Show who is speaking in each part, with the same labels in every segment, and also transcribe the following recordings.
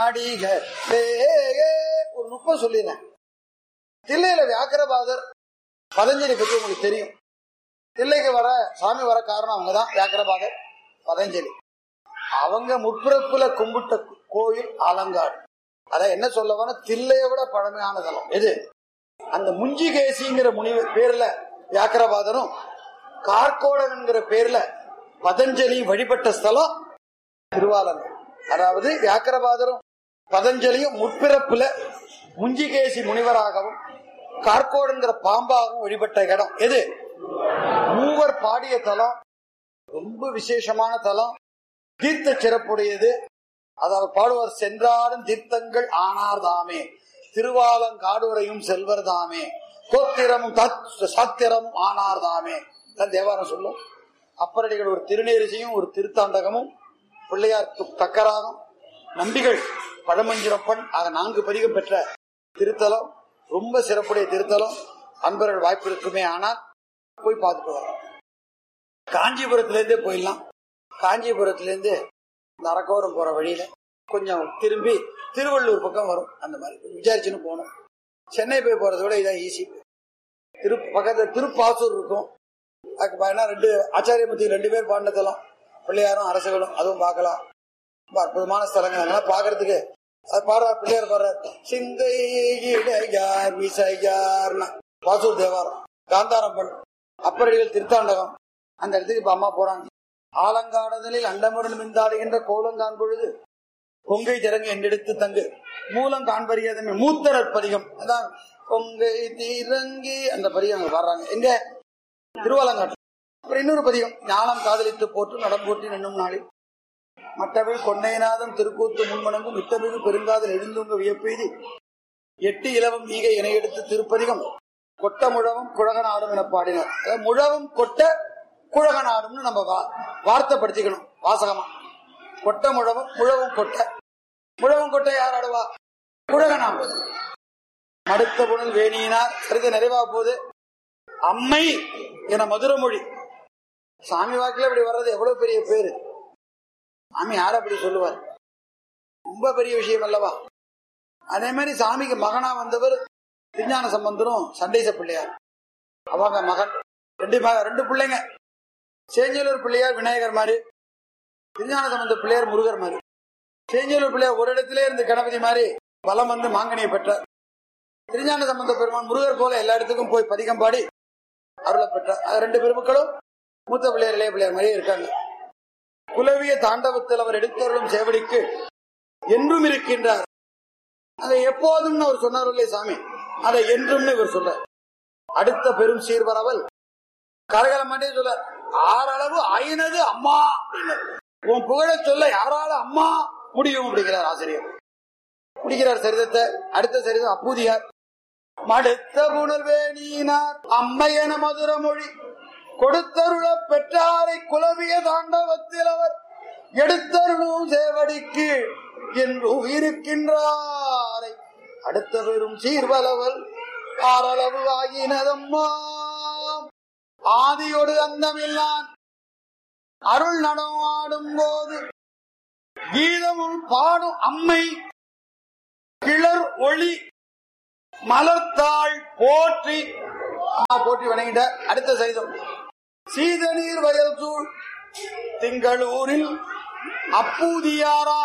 Speaker 1: அடிகளே ஒரு நுட்பம் சொல்லிடுறேன் தில்லையில வியாக்கரபாதர் பதஞ்சலி பத்தி உங்களுக்கு தெரியும் தில்லைக்கு வர சாமி வர காரணம் அவங்கதான் வியாக்கரபாதர் பதஞ்சலி அவங்க முற்பிறப்புல கும்பிட்ட கோயில் ஆலங்காடு அதான் என்ன சொல்லவான தில்லையை விட பழமையான தலம் எது அந்த முஞ்சிகேசிங்கிற முனிவு பேர்ல வியாக்கரபாதரும் கார்கோடகன்கிற பேர்ல பதஞ்சலி வழிபட்ட ஸ்தலம் திருவாலங்காடு அதாவது வியாக்கரபாதரும் பதஞ்சலியும் முற்பிறப்புல முஞ்சிகேசி முனிவராகவும் கார்கோடுங்கிற பாம்பாகவும் வழிபட்ட இடம் எது மூவர் பாடிய தலம் ரொம்ப விசேஷமான தலம் தீர்த்த சிறப்புடையது அதாவது பாடுவார் சென்றாடும் தீர்த்தங்கள் ஆனார் தாமே திருவாலங்காடுரையும் செல்வர் தாமே கோத்திரமும் தத்- சாத்திரமும் ஆனார் தாமே தான் தேவாரம் சொல்லும் அப்பரடிகள் ஒரு திருநேரிசையும் ஒரு திருத்தாண்டகமும் பிள்ளையார் து- தக்கராகம் நம்பிகள் பழமஞ்சிரப்பன் ஆக நான்கு பதிகம் பெற்ற திருத்தலம் ரொம்ப சிறப்புடைய திருத்தலம் அன்பர்கள் வாய்ப்பு இருக்குமே ஆனால் போய் பார்த்துட்டு வரலாம் காஞ்சிபுரத்திலேருந்தே போயிடலாம் காஞ்சிபுரத்திலேருந்து நரக்கோரம் போற வழியில கொஞ்சம் திரும்பி திருவள்ளூர் பக்கம் வரும் அந்த மாதிரி கொஞ்சம் விசாரிச்சுன்னு போகணும் சென்னை போய் போறதை விட இதான் ஈஸி திரு பக்கத்துல திருப்பாசூர் இருக்கும் அதுக்கு பார்த்தீங்கன்னா ரெண்டு ஆச்சாரியமூர்த்தி ரெண்டு பேர் பாண்டத்தலாம் பிள்ளையாரும் அரசுகளும் அதுவும் பார்க்கலாம் ரொம்ப அற்புதமான ஸ்தலங்கள் அதெல்லாம் பார்க்கறதுக்கு அது பாடுற பிள்ளையார் பாடுற சிந்தை இடையார் விசையார்னா பாசூர் தேவாரம் காந்தாரம் பண் அப்பரடிகள் திருத்தாண்டகம் அந்த இடத்துக்கு இப்ப அம்மா போறாங்க ஆலங்காடுதலில் அண்டமுடன் மிந்தாடுகின்ற கோலங்கான் பொழுது கொங்கை திறங்கு என்றெடுத்து தங்கு மூலம் காண்பறியாத மூத்தரர் பதிகம் அதான் கொங்கை திறங்கி அந்த பதிகம் அங்க வர்றாங்க எங்க திருவாலங்காட்டு அப்புறம் இன்னொரு பதிகம் ஞானம் காதலித்து போட்டு நடம் போட்டி நின்னும் நாளில் மற்றவள் கொண்டைநாதம் திருக்கூத்து முன்மணங்கும் மித்தமிகு பெருங்காதல் எழுந்துங்க வியப்பெய்தி எட்டு இலவம் ஈகை இணை எடுத்து திருப்பதிகம் கொட்ட முழவும் குழகனாடும் என பாடினார் அதாவது முழவும் கொட்ட குழகனாடும்னு நம்ம வா- வார்த்தைப்படுத்திக்கணும் வாசகமா கொட்ட முழவும் முழவும் கொட்ட முழவும் கொட்ட யார் ஆடுவா குழகனாடு மடுத்த புனல் வேணியினார் சரித நிறைவா போது அம்மை என மதுர மொழி சாமி வாக்குல இப்படி வர்றது எவ்வளவு பெரிய பேரு சாமி யார் அப்படி சொல்லுவார் ரொம்ப பெரிய விஷயம் அல்லவா அதே மாதிரி சாமிக்கு மகனா வந்தவர் விஞ்ஞான சம்பந்தரும் சண்டேச பிள்ளையார் அவங்க மகன் ரெண்டு மக ரெண்டு பிள்ளைங்க சேஞ்சலூர் பிள்ளையார் விநாயகர் மாதிரி விஞ்ஞான சம்பந்த பிள்ளையார் முருகர் மாதிரி சேஞ்சலூர் பிள்ளையார் ஒரு இடத்திலே இருந்து கணபதி மாதிரி பலம் வந்து மாங்கனியை பெற்றார் திருஞான சம்பந்த பெருமான் முருகர் போல எல்லா இடத்துக்கும் போய் பதிகம் பாடி அருளை பெற்றார் அது ரெண்டு பெருமக்களும் மூத்த பிள்ளையார் இளைய பிள்ளையார் மாதிரியே இருக்காங்க குலவிய தாண்டவத்தில் அவர் எடுத்தருளும் சேவடிக்கு என்றும் இருக்கின்றார் அதை எப்போதும் அவர் சொன்னார் இல்லையே சாமி அதை என்றும்னு இவர் சொல்றார் அடுத்த பெரும் சீர்வரவல் கரகலமாட்டே சொல்ல ஆறளவு ஐநது அம்மா அப்படின்னார் உன் புகழ சொல்ல யாரால அம்மா முடியும் அப்படிங்கிறார் ஆசிரியர் முடிக்கிறார் சரிதத்தை அடுத்த சரிதம் அப்பூதியார் மடுத்த புனர்வேணியினார் அம்மையன மதுர மொழி கொடுத்தருள பெற்றாரை குலவிய தாண்டவத்தில் அவர் எடுத்தருளும் சேவடிக்கு என்று இருக்கின்றாரை அடுத்த பெரும் சீர்வலவல் ஆறளவு ஆகினதம்மா ஆதியோடு அந்தமில்லான் அருள் நடமாடும் போது கீதமும் பாடும் அம்மை கிளர் ஒளி மலர்த்தாள் போற்றி அம்மா போற்றி வணங்கிட்ட அடுத்த சைதம் சீதநீர் வயல் சூழ் திங்களூரில் அப்பூதியாரா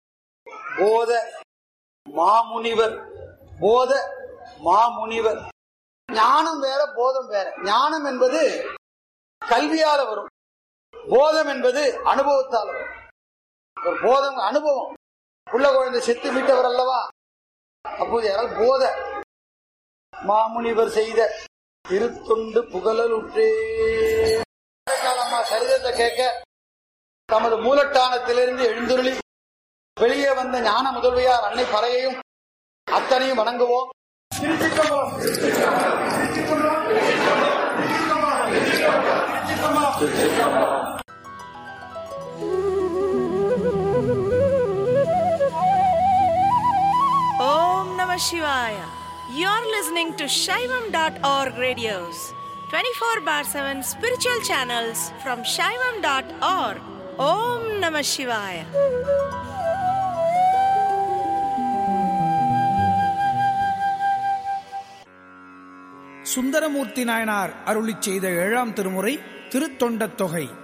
Speaker 1: போத மாமுனிவர் போத மாமுனிவர் ஞானம் வேற போதம் வேற ஞானம் என்பது கல்வியால வரும் போதம் என்பது அனுபவத்தால் வரும் ஒரு போதம் அனுபவம் புள்ள குழந்தை செத்து மீட்டவர் அல்லவா அப்போது யாரால் போத மாமுனிவர் செய்த திருத்தொண்டு புகழலுற்றே அம்மா சரிதத்தை கேட்க தமது மூலட்டானத்திலிருந்து எழுந்துருளி வெளியே வந்த ஞான முதல்வையார் அன்னை பறையையும் அத்தனையும் வணங்குவோம்
Speaker 2: Om Namah Shivaya. You're listening to Shaivam.org radios, 24 bar 7 spiritual channels from Shaivam.org. Om Namah Shivaya.
Speaker 3: Sundaramurthy Nayanar அருளிச் செய்த ஏழாம் திருமுறை திருத்தொண்டத் தொகை